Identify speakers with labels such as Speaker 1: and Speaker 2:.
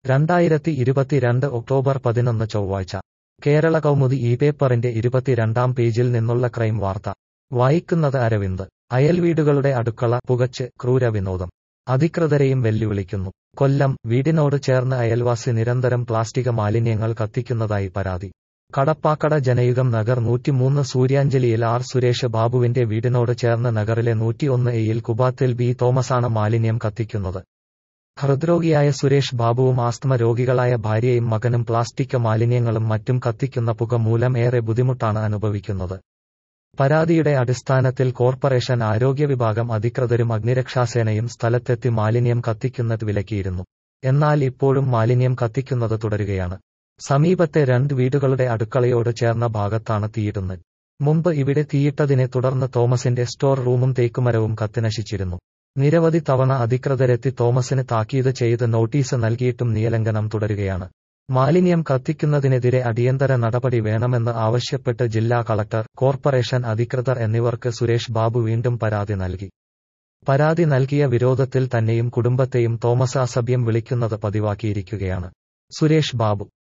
Speaker 1: രണ്ടായിരത്തി ഇരുപത്തിരണ്ട് ഒക്ടോബർ പതിനൊന്ന് ചൊവ്വാഴ്ച കേരള കൗമുദി ഈ പേപ്പറിന്റെ ഇരുപത്തിരണ്ടാം പേജിൽ നിന്നുള്ള ക്രൈം വാർത്ത വായിക്കുന്നത് അരവിന്ദ് അയൽവീടുകളുടെ അടുക്കള പുകച്ച് ക്രൂര വിനോദം അധികൃതരെയും വെല്ലുവിളിക്കുന്നു കൊല്ലം വീടിനോട് ചേർന്ന് അയൽവാസി നിരന്തരം പ്ലാസ്റ്റിക് മാലിന്യങ്ങൾ കത്തിക്കുന്നതായി പരാതി കടപ്പാക്കട ജനയുഗം നഗർ നൂറ്റിമൂന്ന് സൂര്യാഞ്ജലിയിൽ ആർ സുരേഷ് ബാബുവിന്റെ വീടിനോട് ചേർന്ന് നഗറിലെ നൂറ്റിയൊന്ന് എയിൽ കുബാത്തിൽ ബി തോമസാണ് മാലിന്യം കത്തിക്കുന്നത് ഹൃദ്രോഗിയായ സുരേഷ് ബാബുവും ആസ്തമ രോഗികളായ ഭാര്യയും മകനും പ്ലാസ്റ്റിക് മാലിന്യങ്ങളും മറ്റും കത്തിക്കുന്ന പുക മൂലം ഏറെ ബുദ്ധിമുട്ടാണ് അനുഭവിക്കുന്നത് പരാതിയുടെ അടിസ്ഥാനത്തിൽ കോർപ്പറേഷൻ ആരോഗ്യ വിഭാഗം അധികൃതരും അഗ്നിരക്ഷാസേനയും സ്ഥലത്തെത്തി മാലിന്യം കത്തിക്കുന്നത് വിലക്കിയിരുന്നു എന്നാൽ ഇപ്പോഴും മാലിന്യം കത്തിക്കുന്നത് തുടരുകയാണ് സമീപത്തെ രണ്ട് വീടുകളുടെ അടുക്കളയോട് ചേർന്ന ഭാഗത്താണ് തീയിടുന്നത് മുമ്പ് ഇവിടെ തീയിട്ടതിനെ തുടർന്ന് തോമസിന്റെ സ്റ്റോർ റൂമും തേക്കുമരവും കത്തിനശിച്ചിരുന്നു നിരവധി തവണ അധികൃതരെത്തി തോമസിന് താക്കീത് ചെയ്ത് നോട്ടീസ് നൽകിയിട്ടും നിയലംഘനം തുടരുകയാണ് മാലിന്യം കത്തിക്കുന്നതിനെതിരെ അടിയന്തര നടപടി വേണമെന്ന് ആവശ്യപ്പെട്ട് ജില്ലാ കളക്ടർ കോർപ്പറേഷൻ അധികൃതർ എന്നിവർക്ക് സുരേഷ് ബാബു വീണ്ടും പരാതി നൽകി പരാതി നൽകിയ വിരോധത്തിൽ തന്നെയും കുടുംബത്തെയും തോമസ് അസഭ്യം വിളിക്കുന്നത് പതിവാക്കിയിരിക്കുകയാണ് സുരേഷ് ബാബു